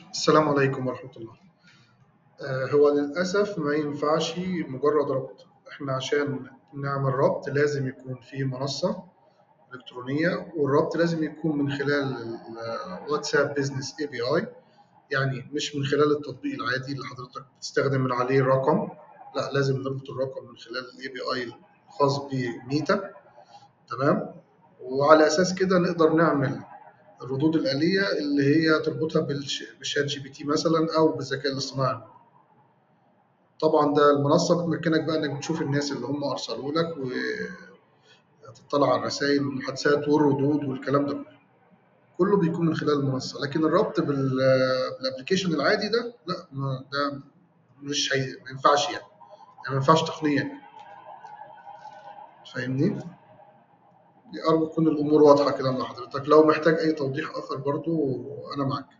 السلام عليكم ورحمة الله آه، هو للأسف ما ينفعش مجرد ربط احنا عشان نعمل ربط لازم يكون في منصة إلكترونية والربط لازم يكون من خلال الواتساب بيزنس اي بي اي يعني مش من خلال التطبيق العادي اللي حضرتك بتستخدم من عليه الرقم لا لازم نربط الرقم من خلال الاي بي اي الخاص بميتا تمام وعلى اساس كده نقدر نعمل الردود الآلية اللي هي تربطها بالش- بالشات جي بي تي مثلا أو بالذكاء الاصطناعي طبعا ده المنصة بتمكنك بقى إنك تشوف الناس اللي هم أرسلوا لك وتطلع على الرسائل والمحادثات والردود والكلام ده كله كله بيكون من خلال المنصة لكن الربط بال- بالابلكيشن العادي ده لا ما- ده مش هي ما ينفعش يعني يعني ما ينفعش تقنيا فاهمني؟ أرجو تكون الأمور واضحة كده مع حضرتك لو محتاج أي توضيح آخر برضو أنا معاك